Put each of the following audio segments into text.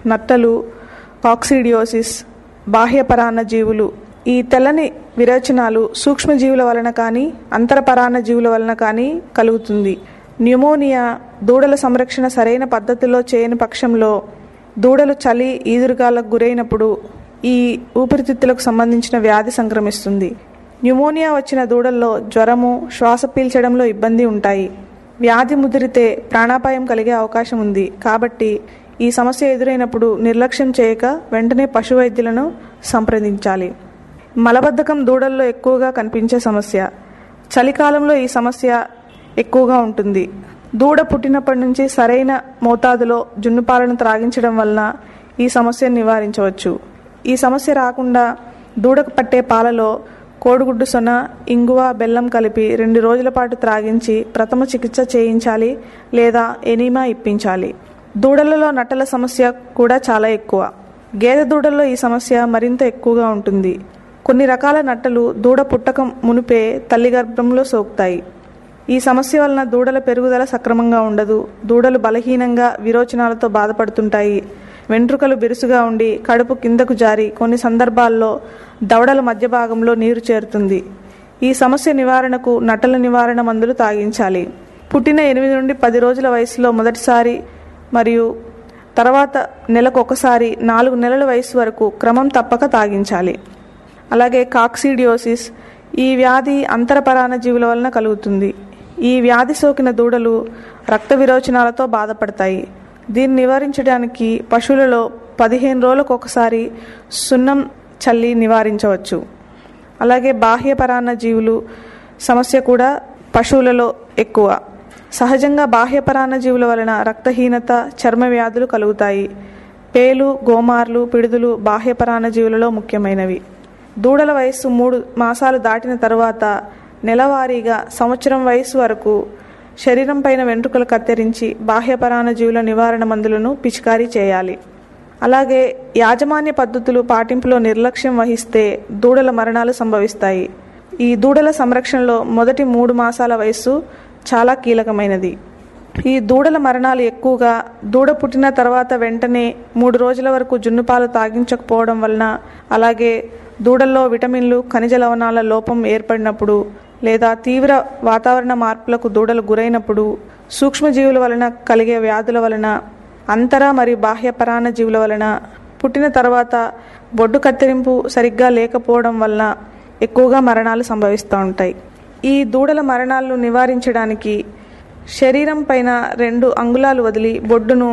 నట్టలు coccidiosis బాహ్య పరాన్న జీవులు ఈ తెల్లని విరేచనాలు సూక్ష్మజీవుల వలన కానీ అంతర పరాన్న జీవుల వలన కానీ కలుగుతుంది న్యూమోనియా దూడల సంరక్షణ సరైన పద్ధతిలో చేయని పక్షంలో దూడలు చలి ఈదురుగాలకు గురైనప్పుడు ఈ ఊపిరితిత్తులకు సంబంధించిన వ్యాధి సంక్రమిస్తుంది న్యూమోనియా వచ్చిన దూడల్లో జ్వరము శ్వాస పీల్చడంలో ఇబ్బంది ఉంటాయి వ్యాధి ముదిరితే ప్రాణాపాయం కలిగే అవకాశం ఉంది కాబట్టి ఈ సమస్య ఎదురైనప్పుడు నిర్లక్ష్యం చేయక వెంటనే పశు వైద్యులను సంప్రదించాలి మలబద్ధకం దూడల్లో ఎక్కువగా కనిపించే సమస్య చలికాలంలో ఈ సమస్య ఎక్కువగా ఉంటుంది దూడ పుట్టినప్పటి నుంచి సరైన మోతాదులో జున్నుపాలను త్రాగించడం వలన ఈ సమస్యను నివారించవచ్చు ఈ సమస్య రాకుండా దూడకు పట్టే పాలలో కోడిగుడ్డు సొన ఇంగువ బెల్లం కలిపి రెండు రోజుల పాటు త్రాగించి ప్రథమ చికిత్స చేయించాలి లేదా ఎనీమా ఇప్పించాలి దూడలలో నట్టల సమస్య కూడా చాలా ఎక్కువ గేదె దూడల్లో ఈ సమస్య మరింత ఎక్కువగా ఉంటుంది కొన్ని రకాల నట్టలు దూడ పుట్టక మునిపే తల్లి గర్భంలో సోకుతాయి ఈ సమస్య వలన దూడల పెరుగుదల సక్రమంగా ఉండదు దూడలు బలహీనంగా విరోచనాలతో బాధపడుతుంటాయి వెంట్రుకలు బిరుసుగా ఉండి కడుపు కిందకు జారి కొన్ని సందర్భాల్లో దవడల మధ్య భాగంలో నీరు చేరుతుంది ఈ సమస్య నివారణకు నట్టల నివారణ మందులు తాగించాలి పుట్టిన ఎనిమిది నుండి పది రోజుల వయసులో మొదటిసారి మరియు తర్వాత నెలకు ఒకసారి నాలుగు నెలల వయసు వరకు క్రమం తప్పక తాగించాలి అలాగే కాక్సిడియోసిస్ ఈ వ్యాధి అంతరపరాణ జీవుల వలన కలుగుతుంది ఈ వ్యాధి సోకిన దూడలు రక్త విరోచనాలతో బాధపడతాయి దీన్ని నివారించడానికి పశువులలో పదిహేను రోజులకు ఒకసారి సున్నం చల్లి నివారించవచ్చు అలాగే బాహ్య పరాన్న జీవులు సమస్య కూడా పశువులలో ఎక్కువ సహజంగా బాహ్య పరాన్న జీవుల వలన రక్తహీనత చర్మ వ్యాధులు కలుగుతాయి పేలు గోమార్లు పిడుదులు బాహ్య పరాన్న జీవులలో ముఖ్యమైనవి దూడల వయస్సు మూడు మాసాలు దాటిన తరువాత నెలవారీగా సంవత్సరం వయసు వరకు శరీరం పైన వెంట్రుకలు కత్తిరించి బాహ్యపరాణ జీవుల నివారణ మందులను పిచికారీ చేయాలి అలాగే యాజమాన్య పద్ధతులు పాటింపులో నిర్లక్ష్యం వహిస్తే దూడల మరణాలు సంభవిస్తాయి ఈ దూడల సంరక్షణలో మొదటి మూడు మాసాల వయస్సు చాలా కీలకమైనది ఈ దూడల మరణాలు ఎక్కువగా దూడ పుట్టిన తర్వాత వెంటనే మూడు రోజుల వరకు జున్నుపాలు తాగించకపోవడం వలన అలాగే దూడల్లో విటమిన్లు ఖనిజ లవణాల లోపం ఏర్పడినప్పుడు లేదా తీవ్ర వాతావరణ మార్పులకు దూడలు గురైనప్పుడు సూక్ష్మజీవుల వలన కలిగే వ్యాధుల వలన అంతర మరియు బాహ్య పరాణ జీవుల వలన పుట్టిన తర్వాత బొడ్డు కత్తిరింపు సరిగ్గా లేకపోవడం వలన ఎక్కువగా మరణాలు సంభవిస్తూ ఉంటాయి ఈ దూడల మరణాలను నివారించడానికి శరీరం పైన రెండు అంగుళాలు వదిలి బొడ్డును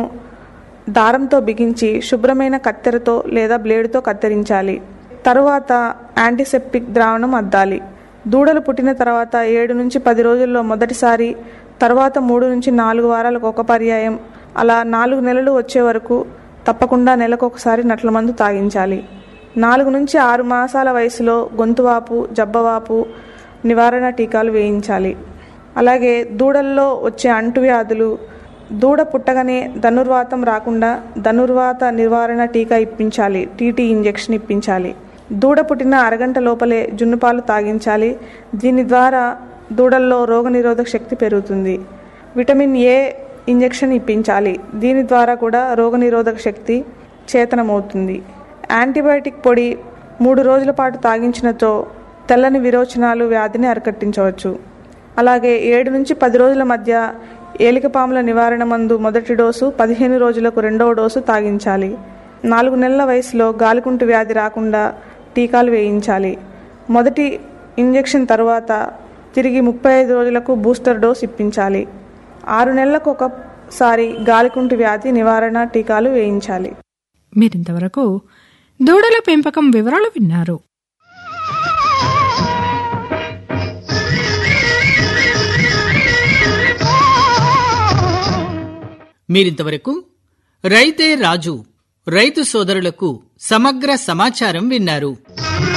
దారంతో బిగించి శుభ్రమైన కత్తెరతో లేదా బ్లేడుతో కత్తిరించాలి తరువాత యాంటీసెప్టిక్ ద్రావణం అద్దాలి దూడలు పుట్టిన తర్వాత ఏడు నుంచి పది రోజుల్లో మొదటిసారి తర్వాత మూడు నుంచి నాలుగు వారాలకు ఒక పర్యాయం అలా నాలుగు నెలలు వచ్చే వరకు తప్పకుండా నెలకు ఒకసారి నట్ల మందు తాగించాలి నాలుగు నుంచి ఆరు మాసాల వయసులో గొంతువాపు జబ్బవాపు నివారణ టీకాలు వేయించాలి అలాగే దూడల్లో వచ్చే అంటువ్యాధులు దూడ పుట్టగానే ధనుర్వాతం రాకుండా ధనుర్వాత నివారణ టీకా ఇప్పించాలి టీటీ ఇంజెక్షన్ ఇప్పించాలి దూడ పుట్టిన అరగంట లోపలే జున్నుపాలు తాగించాలి దీని ద్వారా దూడల్లో రోగనిరోధక శక్తి పెరుగుతుంది విటమిన్ ఏ ఇంజెక్షన్ ఇప్పించాలి దీని ద్వారా కూడా రోగనిరోధక శక్తి చేతనమవుతుంది యాంటీబయాటిక్ పొడి మూడు రోజుల పాటు తాగించినతో తెల్లని విరోచనాలు వ్యాధిని అరికట్టించవచ్చు అలాగే ఏడు నుంచి పది రోజుల మధ్య ఏలికపాముల నివారణ మందు మొదటి డోసు పదిహేను రోజులకు రెండవ డోసు తాగించాలి నాలుగు నెలల వయసులో గాలికుంటు వ్యాధి రాకుండా టీకాలు వేయించాలి మొదటి ఇంజెక్షన్ తర్వాత తిరిగి ముప్పై ఐదు రోజులకు బూస్టర్ డోస్ ఇప్పించాలి ఆరు నెలలకు ఒకసారి గాలికుంటు వ్యాధి నివారణ టీకాలు వేయించాలి మీరింతవరకు దూడల పెంపకం వివరాలు విన్నారు మీరింతవరకు రైతే రాజు రైతు సోదరులకు సమగ్ర సమాచారం విన్నారు